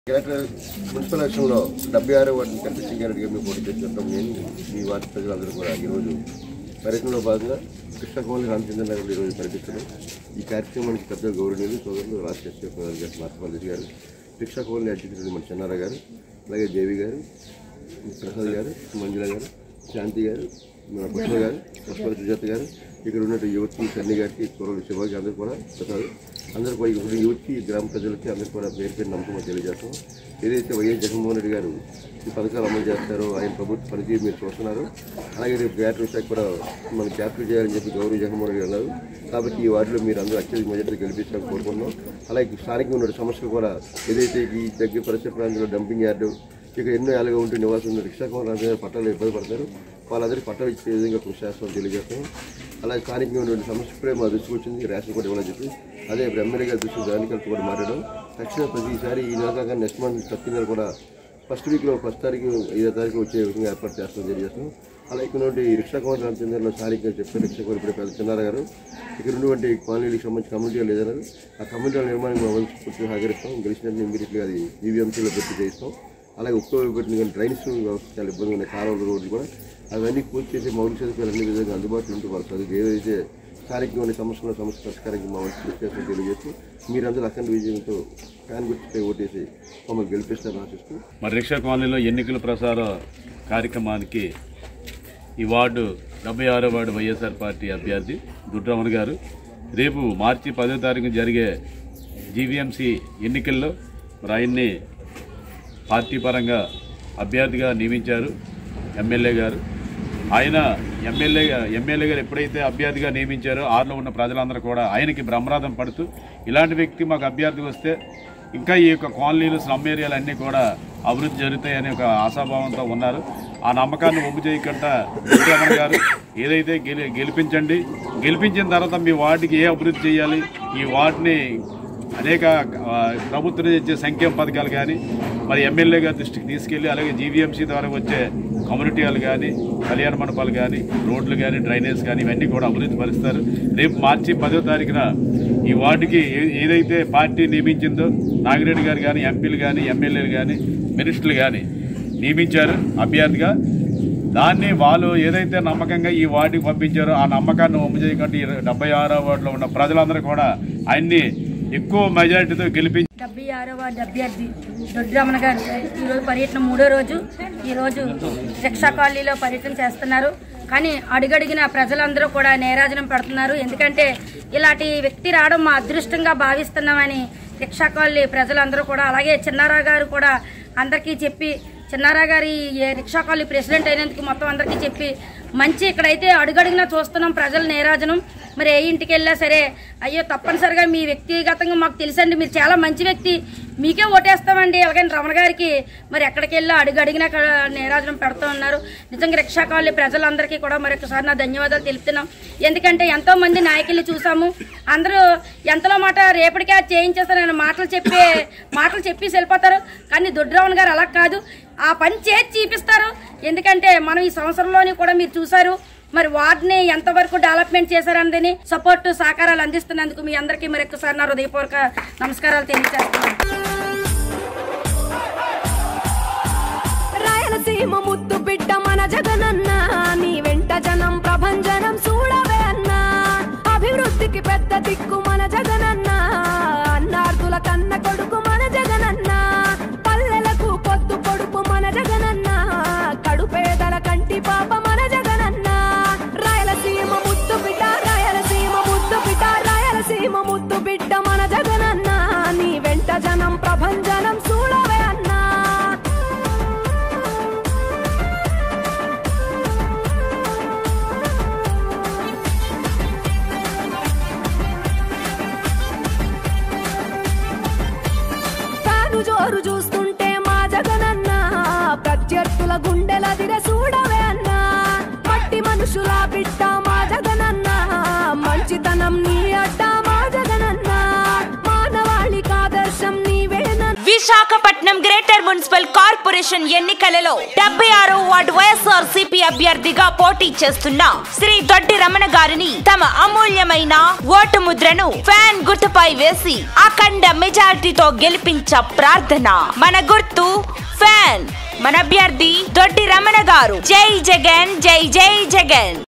collector municipal ఎలక్షన్లో డెబ్బై ఆరో వాటిని కనిపించింగ్ గారికి మేము పోటీ చేస్తుంటాం నేను మీ వాటి ప్రజలందరూ కూడా ఈరోజు పర్యటనలో భాగంగా కృష్ణకోమలి రామచంద్ర నగర్లో ఈరోజు పర్యటిస్తున్నాం ఈ కార్యక్రమానికి పెద్ద గౌరవనీయులు సోదరులు రాష్ట్ర ఎస్పీ ప్రధాని గారు మార్తపల్లి గారు కృష్ణకోమలి అధ్యక్షుడు మన చెన్నారా గారు అలాగే దేవి గారు ప్రసాద్ గారు మంజుల గారు శాంతి గారు మన పుష్ప గారు పుష్ప సుజాత గారు ఇక్కడ ఉన్నట్టు యువతి సన్ని గారికి కుర్రలు శివాకి అందరూ కూడా ప్రసాద్ అందరూ కూడా ఇక్కడ యువతికి గ్రామ ప్రజలకి అందరూ కూడా పేరు పేరు నమ్మకం తెలియజేస్తాం ఏదైతే వైఎస్ జగన్మోహన్ రెడ్డి గారు ఈ పథకాలు అమలు చేస్తారో ఆయన ప్రభుత్వ పనితీరు మీరు చూస్తున్నారు అలాగే రేపు గ్రేటర్ విశాఖ కూడా మనం క్యాపిటల్ చేయాలని చెప్పి గౌరవ జగన్మోహన్ రెడ్డి అన్నారు కాబట్టి ఈ వార్డులో మీరు అందరూ అత్యధిక మెజార్టీ గెలిపించాలని కోరుకుంటున్నాం అలాగే స్థానికంగా ఉన్న సమస్యలు కూడా ఏదైతే ఈ దగ్గర పరిసర ప్రాంతంలో డంపింగ్ యార్డు ఇక ఎన్నో ఏళ్ళగా ఉంటూ నివాసం ఉన్న రిక్షాకుమార్ రాజు గారు పట్టాలు ఇబ్బంది పడతారు వాళ్ళందరికీ పట్టాలు ఇచ్చే విధంగా కృషి చేస్తామని తెలియజేస్తాం అలాగే స్థానికంగా ఉన్నటువంటి సమస్య ఇప్పుడే మా దృష్టికి వచ్చింది రేషన్ కూడా ఇవ్వాలని చెప్పి అదే ఇప్పుడు ఎమ్మెల్యే గారి దృష్టి దానికి కలిసి కూడా మాట్లాడడం తక్షణ ప్రతిసారి ఈ నెల కాక నెక్స్ట్ మంత్ థర్టీ నెల కూడా ఫస్ట్ వీక్లో ఫస్ట్ తారీఖు ఐదో తారీఖు వచ్చే విధంగా ఏర్పాటు చేస్తామని తెలియజేస్తాం అలాగే ఇక్కడ నుండి రిక్షా కుమార్ రామచంద్రలో స్థానికంగా చెప్పారు రిక్షా కుమార్ ఇప్పుడు పెద్ద చిన్నారా గారు ఇక్కడ ఉన్నటువంటి కాలనీలకు సంబంధించి కమ్యూనిటీ లేదన్నారు ఆ కమ్యూనిటీ నిర్మాణం మా వంతు పూర్తిగా సహకరిస్తాం గెలిచినట్టు ఇమీడియట్గా అది ఈవీఎంసీలో పెట్టి చేయిస్తాం అలాగే ఉప్పు పెట్టిన కానీ డ్రైన్స్ వ్యవస్థ చాలా ఇబ్బందిగా ఉన్నాయి కాలువలు రోడ్లు కూడా అవన్నీ పూర్తి చేసి మౌలిక సదుపాయాలు అన్ని విధంగా అందుబాటులో ఉంటూ వాళ్ళ చదువు ఏదైతే స్థానికంగా ఉన్న సమస్యల సమస్య పరిష్కారానికి మా వంతు కృషి చేస్తామని తెలియజేస్తూ మీరందరూ అఖండ విజయంతో ఫ్యాన్ గుర్తుపై ఓటేసి మమ్మల్ని గెలిపిస్తారని ఆశిస్తూ మరి రిక్షా కాలనీలో ఎన్నికల ప్రసార కార్యక్రమానికి ఈ వార్డు డెబ్బై ఆరో వార్డు వైఎస్ఆర్ పార్టీ అభ్యర్థి దుడ్రమణ గారు రేపు మార్చి పదో తారీఖు జరిగే జీవీఎంసీ ఎన్నికల్లో మరి ఆయన్ని పార్టీ పరంగా అభ్యర్థిగా నియమించారు ఎమ్మెల్యే గారు ఆయన ఎమ్మెల్యే ఎమ్మెల్యే గారు ఎప్పుడైతే అభ్యర్థిగా నియమించారో ఆరులో ఉన్న ప్రజలందరూ కూడా ఆయనకి బ్రహ్మరాధం పడుతూ ఇలాంటి వ్యక్తి మాకు అభ్యర్థిగా వస్తే ఇంకా ఈ యొక్క కాలనీలు స్లమ్ ఏరియాలు అన్నీ కూడా అభివృద్ధి జరుగుతాయనే ఒక ఆశాభావంతో ఉన్నారు ఆ నమ్మకాన్ని ఒప్పు చేయకుండా వెంకటరమణ గారు ఏదైతే గెలి గెలిపించండి గెలిపించిన తర్వాత మీ వార్డుకి ఏ అభివృద్ధి చేయాలి ఈ వార్డుని అనేక ఆ, ప్రభుత్వం నుంచి ఇచ్చే సంక్షేమ పథకాలు కానీ మరి ఎమ్మెల్యే గారి దృష్టికి తీసుకెళ్లి అలాగే జీవీఎంసీ ద్వారా వచ్చే కమ్యూనిటీ హాల్ కానీ కళ్యాణ మండపాలు కానీ రోడ్లు కానీ డ్రైనేజ్ కానీ ఇవన్నీ కూడా అభివృద్ధి పరుస్తారు రేపు మార్చి పదో తారీఖున ఈ వార్డుకి ఏ- ఏదైతే పార్టీ నియమించిందో నాగిరెడ్డి గారు కానీ ఎంపీలు కానీ ఎమ్మెల్యేలు కానీ మినిస్టర్లు కానీ నియమించారు అభ్యర్థిగా దాన్ని వాళ్ళు ఏదైతే నమ్మకంగా ఈ వార్డుకి పంపించారో ఆ నమ్మకాన్ని ఒమ్ము చేయకుండా ఈ డెబ్బై ఆరో వార్డులో ఉన్న ప్రజలందరూ కూడా ఆయన్ని ఎక్కువ మెజారిటీతో గెలిపించి డెబ్బై ఆరవ అభ్యర్థి దొడ్రమణ గారు ఈరోజు పర్యటన మూడో రోజు ఈరోజు రిక్షా కాలనీలో పర్యటన చేస్తున్నారు కానీ అడుగడిగిన ప్రజలందరూ కూడా నేరాజనం పెడుతున్నారు ఎందుకంటే ఇలాంటి వ్యక్తి రావడం మా అదృష్టంగా భావిస్తున్నామని రిక్షా కాలనీ ప్రజలందరూ కూడా అలాగే చిన్నారావు గారు కూడా అందరికీ చెప్పి చిన్నారా గారి ఈ రిక్షా కాలనీ ప్రెసిడెంట్ అయినందుకు మొత్తం అందరికీ చెప్పి మంచి ఇక్కడైతే అడుగడుగునా చూస్తున్నాం ప్రజల నేరాజనం మరి ఏ ఇంటికి వెళ్ళా సరే అయ్యో తప్పనిసరిగా మీ వ్యక్తిగతంగా మాకు తెలుసండి మీరు చాలా మంచి వ్యక్తి మీకే ఓటేస్తామండి అలాగని రమణ గారికి మరి ఎక్కడికి వెళ్ళా అడుగు అడిగినా అక్కడ నేరాజనం పెడుతూ ఉన్నారు నిజంగా రిక్షా కాలనీ ప్రజలందరికీ కూడా మరి ఒకసారి నా ధన్యవాదాలు తెలుపుతున్నాం ఎందుకంటే ఎంతో మంది నాయకుల్ని చూసాము అందరూ ఎంతలో మాట రేపటికే అది చేయించేస్తారని మాటలు చెప్పే మాటలు చెప్పేసి వెళ్ళిపోతారు కానీ దొడ్రావణ్ గారు అలా కాదు ఆ పని చేసి చూపిస్తారు ఎందుకంటే మనం ఈ సంవత్సరంలోని కూడా మీరు చూసారు మరి వార్డుని ఎంతవరకు డెవలప్మెంట్ చేశారన్నదని సపోర్ట్ సహకారాలు అందిస్తున్నందుకు మీ అందరికీ మరి ఒక్కసారి నా హృదయపూర్వక నమస్కారాలు తెలియజేస్తున్నాను రాయలసీమ ముద్దు బిడ్డ మన జగనన్న నీ వెంట జనం ప్రభంజనం చూడవే అన్నా అభివృద్ధికి పెద్ద దిక్కు మన జగనన్న అన్నార్థుల కన్న కొడుకు మన జగనన్న పల్లెలకు పొద్దు పొడుపు మన జగనన్న కడుపేదల కంటి పాప మన జగనన్న రాయలసీమ ముద్దు బిడ్డ రాయలసీమ ముద్దు బిడ్డ రాయలసీమ ముద్దు బిడ్డ మన జగనన్న నీ వెంట జనం ప్రభంజనం చూడవే అన్నా విశాఖపట్నం గ్రేటర్ మున్సిపల్ కార్పొరేషన్ ఎన్నికలలో డెబ్బై ఆరో వార్డు వైఎస్ఆర్ సిపి అభ్యర్థిగా పోటీ చేస్తున్న శ్రీ దొడ్డి రమణ గారిని తమ అమూల్యమైన ఓటు ముద్రను ఫ్యాన్ గుర్తుపై వేసి అఖండ మెజారిటీతో గెలిపించ ప్రార్థన మన గుర్తు ఫ్యాన్ మన అభ్యర్థి దొడ్డి రమణ గారు జై జగన్ జై జై జగన్